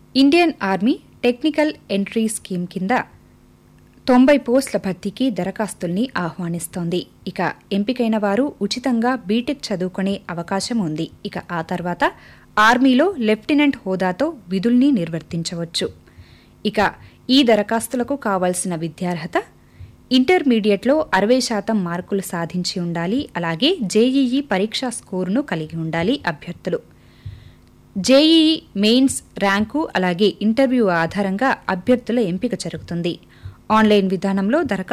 Indian army technical entry scheme కింద తొంభై పోస్టుల భర్తీకి దరఖాస్తుల్ని ఆహ్వానిస్తోంది ఇక ఎంపికైన వారు ఉచితంగా బీటెక్ చదువుకునే అవకాశం ఉంది ఇక ఆ తర్వాత ఆర్మీలో లెఫ్టినెంట్ హోదాతో విధుల్ని నిర్వర్తించవచ్చు ఇక ఈ దరఖాస్తులకు కావాల్సిన విద్యార్హత ఇంటర్మీడియట్లో అరవై శాతం మార్కులు సాధించి ఉండాలి అలాగే జేఈఈ పరీక్షా స్కోరును కలిగి ఉండాలి అభ్యర్థులు జేఈఈ మెయిన్స్ ర్యాంకు అలాగే ఇంటర్వ్యూ ఆధారంగా అభ్యర్థుల ఎంపిక జరుగుతుంది ఆన్లైన్ విధానంలో దరఖాస్తు